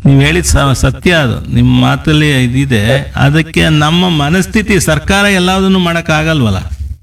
ನೀವು ಹೇಳಿದ ಸ- ಸತ್ಯ ಅದು ನಿಮ್ಮ ಮಾತಲ್ಲಿ ಇದಿದೆ ಅದಕ್ಕೆ ನಮ್ಮ ಮನಸ್ಥಿತಿ ಸರ್ಕಾರ ಎಲ್ಲದನ್ನು ಆಗಲ್ವಲ್ಲ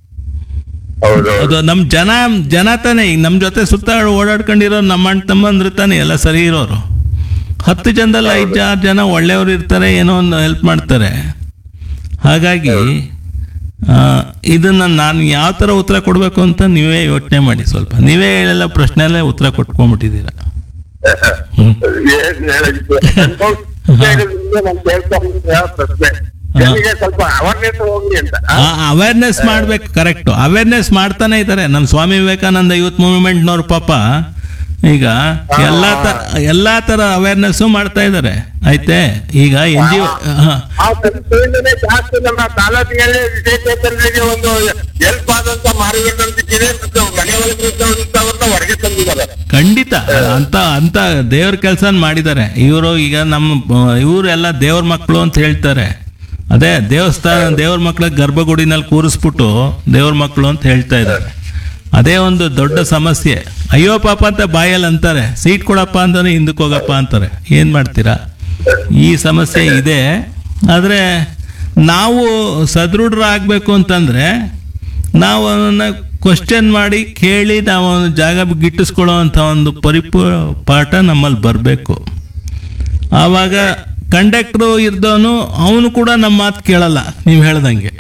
ಹೌದು ಅದು ನಮ್ಮ ಜನ ಜನ ತಾನೇ ಈಗ ನಮ್ಮ ಜೊತೆ ಸುತ್ತ ಓಡಾಡ್ಕೊಂಡಿರೋ ನಮ್ಮ ಅಣ್ಣ ತಮ್ಮಂದ್ರೆ ತಾನೇ ಎಲ್ಲ ಸರಿ ಇರೋರು ಹತ್ತು ಜನದಲ್ಲಿ ಐದು ಆರು ಜನ ಒಳ್ಳೆಯವರು ಇರ್ತಾರೆ ಏನೋ ಒಂದು ಹೆಲ್ಪ್ ಮಾಡ್ತಾರೆ ಹಾಗಾಗಿ ಆ, ಇದನ್ನ ನಾನು ಯಾವ ಥರ ಉತ್ತರ ಕೊಡಬೇಕು ಅಂತ ನೀವೇ ಯೋಚನೆ ಮಾಡಿ ಸ್ವಲ್ಪ ನೀವೇ ಹೇಳೆಲ್ಲ ಪ್ರಶ್ನೆಲ್ಲೇ ಉತ್ತರ ಕೊಟ್ಕೊಂಡ್ಬಿಟ್ಟಿದ್ದೀರ ಹ್ಮ್. ಏನ್ ಹೇಳಿದ್ದು? ಅನುಭವ ಹೇಳಿದ್ರಿಂದ ನಾನ್ ಕೇಳ್ತಾ ಇದ್ದೆ ಆ ಪ್ರಶ್ನೆ ಜನರಿಗೆ ಸ್ವಲ್ಪ ಅವೇರ್ನೆಸ್ ಹೋಗ್ಲಿ ಅಂತ ಅವೇರ್ನೆಸ್ ಮಾಡ್ಬೇಕು ಕರೆಕ್ಟ್ ಅವೇರ್ನೆಸ್ ಮಾಡ್ತಾನೆ ಇದ್ದಾರೆ ನಮ್ಮ ಸ್ವಾಮಿ ವಿವೇಕಾನಂದ ಯೂತ್ ಮೂವ್ಮೆಂಟ್ನವ್ರ ಪಾಪ ಈಗ ಎಲ್ಲಾ ತರ ಎಲ್ಲಾ ತರ ಅವೇರ್ನೆಸ್ ಮಾಡ್ತಾ ಇದ್ದಾರೆ ಆಯ್ತೆ ಈಗ ಎನ್ ಜಿ ಆ ಸಂಸ್ಥೆಯಿಂದನೇ ಜಾಸ್ತಿ ನಮ್ಮ ತಾಲೂಕಿನಲ್ಲಿ ವಿಶೇಷರಿಗೆ ಒಂದು ಹೆಲ್ಪ್ ಆದಂತ ಮಾರುಕಟ್ಟೆ ಮತ್ತು ಮನೆ ಒಳಗಿದ್ದವ್ರನ್ನ ಹೊರಗೆ ತಂದಿದ್ದಾರೆ ಖಂಡಿತ ಅಂತ ಅಂತ ದೇವ್ರ ಕೆಲಸ ಮಾಡಿದ್ದಾರೆ ಇವರು ಈಗ ನಮ್ಮ ಇವರೆಲ್ಲ ದೇವ್ರ ಮಕ್ಕಳು ಅಂತ ಹೇಳ್ತಾರೆ ಅದೇ ದೇವಸ್ಥಾನ ದೇವ್ರ ಮಕ್ಕಳ ಗರ್ಭಗುಡಿನಲ್ಲಿ ಕೂರಿಸ್ಬಿಟ್ಟು ದೇವ್ರ ಮಕ್ಕಳು ಅಂತ ಹೇಳ್ತಾ ಇದ್ದಾರೆ ಅದೇ ಒಂದು ದೊಡ್ಡ ಸಮಸ್ಯೆ ಅಯ್ಯೋ ಪಾಪ ಅಂತ ಬಾಯಲ್ಲಿ ಅಂತಾರೆ ಸೀಟ್ ಕೊಡಪ್ಪ ಅಂತಾನೆ ಹಿಂದಕ್ಕೆ ಹೋಗಪ್ಪ ಅಂತಾರೆ ಏನು ಮಾಡ್ತೀರಾ ಈ ಸಮಸ್ಯೆ ಇದೆ ಆದರೆ ನಾವು ಸದೃಢರಾಗಬೇಕು ಅಂತಂದರೆ ನಾವು ಅವನ್ನ ಕ್ವಶನ್ ಮಾಡಿ ಕೇಳಿ ನಾವು ಅವನ ಜಾಗ ಗಿಟ್ಟಿಸ್ಕೊಳ್ಳೋ ಅಂಥ ಒಂದು ಪರಿಪೂ ಪಾಠ ನಮ್ಮಲ್ಲಿ ಬರಬೇಕು ಆವಾಗ ಕಂಡಕ್ಟ್ರು ಇರ್ದವನು ಅವನು ಕೂಡ ನಮ್ಮ ಮಾತು ಕೇಳಲ್ಲ ನೀವು ಹೇಳ್ದಂಗೆ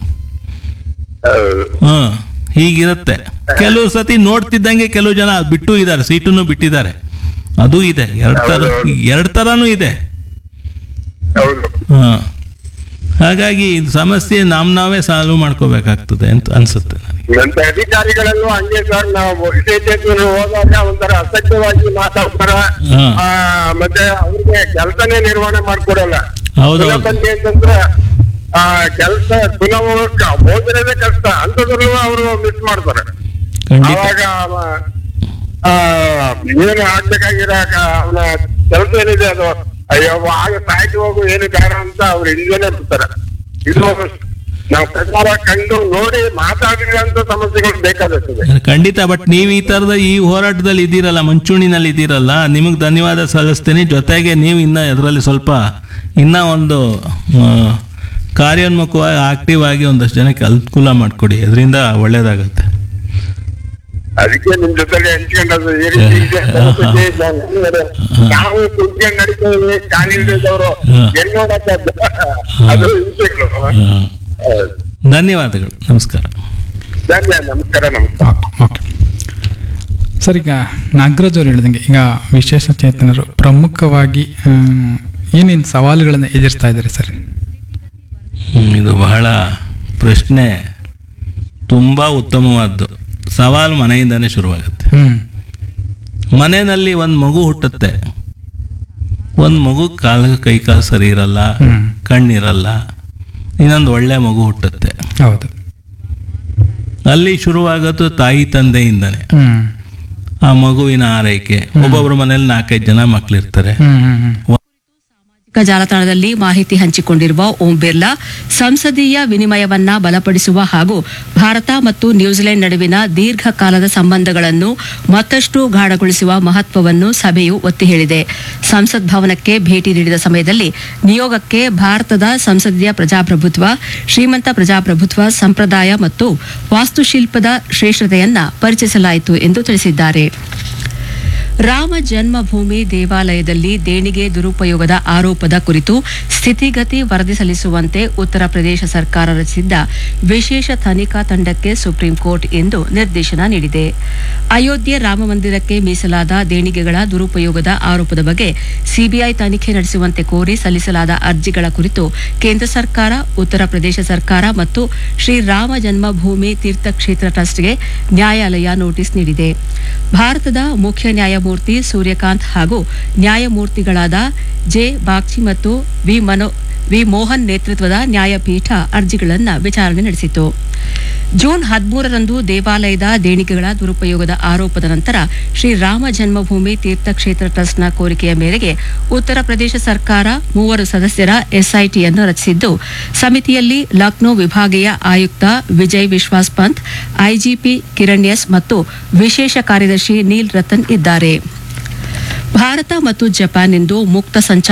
ಹೌದು. ಹಾಂ ಹೀಗಿರುತ್ತೆ ಕೆಲವು ಸತಿ ನೋಡ್ತಿದ್ದಂಗೆ ಕೆಲವು ಜನ ಬಿಟ್ಟು ಇದ್ದಾರೆ ಸೀಟನ್ನು ಬಿಟ್ಟಿದ್ದಾರೆ ಅದು ಇದೆ ಎರಡು ಥರ ಎರಡು ಥರನೂ ಇದೆ ಹೌದು ಹಾಂ ಹಾಗಾಗಿ ಇದು ಸಮಸ್ಯೆ ನಮ್ಮ ನಾವೇ ಸಾಲ್ವ್ ಮಾಡ್ಕೋಬೇಕಾಗ್ತದೆ ಅಂತ ಅನ್ಸುತ್ತೆ ನನಗೆ ನಂತ ಅಧಿಕಾರಿಗಳಲ್ಲೂ ಹಂಗೆ ಸರ್ ನಾವು ವಿಶೇಷಜ್ಞರು ಹೋದಾಗ ಒಂಥರ ಅಸಭ್ಯವಾಗಿ ಮಾತಾಡ್ತಾರ ಹಾ. ಆ, ಮತ್ತೆ ಅವ್ರಿಗೆ ಕೆಲಸನೇ ನಿರ್ವಹಣೆ ಮಾಡ್ಕೊಡಲ್ಲ ಹೌದು, ಪುನಃ ಹೌದು. ಬಂದಿ ಅಂತಂದ್ರೆ ಆ ಕೆಲಸ ಪುನಃ ಭೋಜನದೇ ಕಷ್ಟ ಅಂತದ್ರಲ್ಲೂ ಅವರು ಮಿಸ್ ಮಾಡ್ತಾರೆ ಖಂಡಿತ ಅವಾಗ ಅವ, ಆ, ಏನು ಆಗ್ಬೇಕಾಗಿರೋ ಅವನ ಕೆಲಸ ಏನಿದೆ ಅದು ಅಯ್ಯೋ ಆಗ ಸಾಯ್ತು ಹೋಗು ಏನು ಬೇಡ ಅಂತ ಅವ್ರು ಹಿಂದೆನೆ ಬಿಡ್ತಾರೆ ಇದು ನಾವು ಪ್ರಕಾರ ಕಂಡು ನೋಡಿ ಮಾತಾಡಿರೋಂಥ ಸಮಸ್ಯೆಗಳು ಬೇಕಾಗುತ್ತದೆ ಖಂಡಿತ ಬಟ್ ನೀವು ಈ ಥರದ ಈ ಹೋರಾಟದಲ್ಲಿ ಇದ್ದೀರಲ್ಲ ಮುಂಚೂಣಿನಲ್ಲಿ ಇದ್ದೀರಲ್ಲ ನಿಮಗೆ ಧನ್ಯವಾದ ಸಲ್ಲಿಸ್ತೀನಿ ಜೊತೆಗೆ ನೀವು ಇನ್ನ ಇದರಲ್ಲಿ ಸ್ವಲ್ಪ ಇನ್ನ ಒಂದು ಆ, ಕಾರ್ಯೋನ್ಮುಖವಾಗಿ ಆಕ್ಟಿವ್ ಆಗಿ ಒಂದಷ್ಟು ಜನಕ್ಕೆ ಅನುಕೂಲ ಮಾಡಿಕೊಡಿ ಅದರಿಂದ ಒಳ್ಳೇದಾಗುತ್ತೆ ಅದಕ್ಕೆ ನಿಮ್ ಜೊತೆಗೆ ಹಂಚ್ಕೊಂಡದ್ದು ಈ ರೀತಿ ಇದೆ ಸಮಸ್ಯೆ ಇದೆ ಅಂತ ನಾವು ಕುಂತ್ಕೊಂಡು ನಡೀತೀವಿ ಕಾಲಿಲ್ದವರು ಹಾ. ಎಲ್ಲಿ ನೋಡಕ್ಕ ಅದು ಹಿಂಸೆಗಳು ಆ, ಧನ್ಯವಾದಗಳು ನಮಸ್ಕಾರ ಧನ್ಯ ನಮಸ್ಕಾರ ನಮಸ್ಕಾರ ಓಕೆ ಸರ್ ಈಗ ನಾಗರಾಜ್ ಅವ್ರು ಹೇಳಿದಂಗೆ ಈಗ ವಿಶೇಷ ಚೇತನರು ಪ್ರಮುಖವಾಗಿ ಏನೇನು ಸವಾಲುಗಳನ್ನು ಎದುರಿಸ್ತಾ ಇದ್ದಾರೆ ಸರ್ ಹ್ಮ್, ಇದು ಬಹಳ ಪ್ರಶ್ನೆ ತುಂಬ ಉತ್ತಮವಾದ್ದು ಸವಾಲು ಮನೆಯಿಂದನೇ ಶುರುವಾಗುತ್ತೆ ಹ್ಮ್ ಮನೆಯಲ್ಲಿ ಒಂದು ಮಗು ಹುಟ್ಟುತ್ತೆ ಒಂದು ಮಗು ಕಾಲ ಕೈ ಕಾಲು ಸರಿ ಇರಲ್ಲ ಹ್ಮ್ ಕಣ್ಣಿರಲ್ಲ ಇನ್ನೊಂದು ಒಳ್ಳೆ ಮಗು ಹುಟ್ಟುತ್ತೆ ಹೌದು ಅಲ್ಲಿ ಶುರುವಾಗೋದು ತಾಯಿ ತಂದೆಯಿಂದನೇ ಹ್ಮ್ ಆ ಮಗುವಿನ ಆರೈಕೆ ಒಬ್ಬೊಬ್ಬರ ಮನೇಲಿ ನಾಲ್ಕೈದು ಜನ ಮಕ್ಳಿರ್ತಾರೆ ಹ್ಮ್ ಹ್ಮ್ ಹ್ಮ್ ಸಾಮಾಜಿಕ ಜಾಲತಾಣದಲ್ಲಿ ಮಾಹಿತಿ ಹಂಚಿಕೊಂಡಿರುವ ಓಂ ಬಿರ್ಲಾ ಸಂಸದೀಯ ವಿನಿಮಯವನ್ನ ಬಲಪಡಿಸುವ ಹಾಗೂ ಭಾರತ ಮತ್ತು ನ್ಯೂಜಿಲೆಂಡ್ ನಡುವಿನ ದೀರ್ಘಕಾಲದ ಸಂಬಂಧಗಳನ್ನು ಮತ್ತಷ್ಟು ಗಾಢಗೊಳಿಸುವ ಮಹತ್ವವನ್ನು ಸಭೆಯು ಒತ್ತಿ ಹೇಳಿದೆ ಸಂಸತ್ ಭವನಕ್ಕೆ ಭೇಟಿ ನೀಡಿದ ಸಮಯದಲ್ಲಿ ನಿಯೋಗಕ್ಕೆ ಭಾರತದ ಸಂಸದೀಯ ಪ್ರಜಾಪ್ರಭುತ್ವ ಶ್ರೀಮಂತ ಪ್ರಜಾಪ್ರಭುತ್ವ ಸಂಪ್ರದಾಯ ಮತ್ತು ವಾಸ್ತುಶಿಲ್ಪದ ಶ್ರೇಷ್ಠತೆಯನ್ನ ಪರಿಚಯಿಸಲಾಯಿತು ಎಂದು ತಿಳಿಸಿದ್ದಾರೆ ರಾಮ ಜನ್ಮಭೂಮಿ ದೇವಾಲಯದಲ್ಲಿ ದೇಣಿಗೆ ದುರುಪಯೋಗದ ಆರೋಪದ ಕುರಿತು ಸ್ಥಿತಿಗತಿ ವರದಿ ಸಲ್ಲಿಸುವಂತೆ ಉತ್ತರ ಪ್ರದೇಶ ಸರ್ಕಾರ ರಚಿಸಿದ್ದ ವಿಶೇಷ ತನಿಖಾ ತಂಡಕ್ಕೆ ಸುಪ್ರೀಂ ಕೋರ್ಟ್ ಇಂದು ನಿರ್ದೇಶನ ನೀಡಿದೆ ಅಯೋಧ್ಯೆ ರಾಮ ಮಂದಿರಕ್ಕೆ ಮೀಸಲಾದ ದೇಣಿಗೆಗಳ ದುರುಪಯೋಗದ ಆರೋಪದ ಬಗ್ಗೆ ಸಿಬಿಐ ತನಿಖೆ ನಡೆಸುವಂತೆ ಕೋರಿ ಸಲ್ಲಿಸಲಾದ ಅರ್ಜಿಗಳ ಕುರಿತು ಕೇಂದ್ರ ಸರ್ಕಾರ ಉತ್ತರ ಪ್ರದೇಶ ಸರ್ಕಾರ ಮತ್ತು ಶ್ರೀರಾಮ ಜನ್ಮಭೂಮಿ ತೀರ್ಥಕ್ಷೇತ್ರ ಟ್ರಸ್ಟ್ಗೆ ನ್ಯಾಯಾಲಯ ನೋಟಿಸ್ ನೀಡಿದೆ ಭಾರತದ ಮುಖ್ಯ ನ್ಯಾಯಮೂರ್ತಿ ಸೂರ್ಯಕಾಂತ್ ಹಾಗೂ ನ್ಯಾಯಮೂರ್ತಿಗಳಾದ ಜೆ ಬಾಗ್ಚಿ ಮತ್ತು ವಿ ಮನೋ ವಿ ಮೋಹನ್ ನೇತೃತ್ವದ ನ್ಯಾಯಪೀಠ ಅರ್ಜಿಗಳನ್ನು ವಿಚಾರಣೆ ನಡೆಸಿತು ಜೂನ್ ಹದಿಮೂರರಂದು ದೇವಾಲಯದ ದೇಣಿಗೆಗಳ ದುರುಪಯೋಗದ ಆರೋಪದ ನಂತರ ಶ್ರೀರಾಮ ಜನ್ಮಭೂಮಿ ತೀರ್ಥಕ್ಷೇತ್ರ ಟ್ರಸ್ಟ್ನ ಕೋರಿಕೆಯ ಮೇರೆಗೆ ಉತ್ತರ ಪ್ರದೇಶ ಸರ್ಕಾರ ಮೂವರು ಸದಸ್ಯರ ಎಸ್ಐಟಿಯನ್ನು ರಚಿಸಿದ್ದು ಸಮಿತಿಯಲ್ಲಿ ಲಕ್ನೋ ವಿಭಾಗೀಯ ಆಯುಕ್ತ ವಿಜಯ್ ವಿಶ್ವಾಸ್ ಪಂತ್ ಐಜಿಪಿ ಕಿರಣ್ ಎಸ್ ಮತ್ತು ವಿಶೇಷ ಕಾರ್ಯದರ್ಶಿ ನೀಲ್ ರತನ್ ಇದ್ದಾರೆ ಭಾರತ ಮತ್ತು ಜಪಾನ್ ಇಂದು ಮುಕ್ತ ಸಂಚಾರ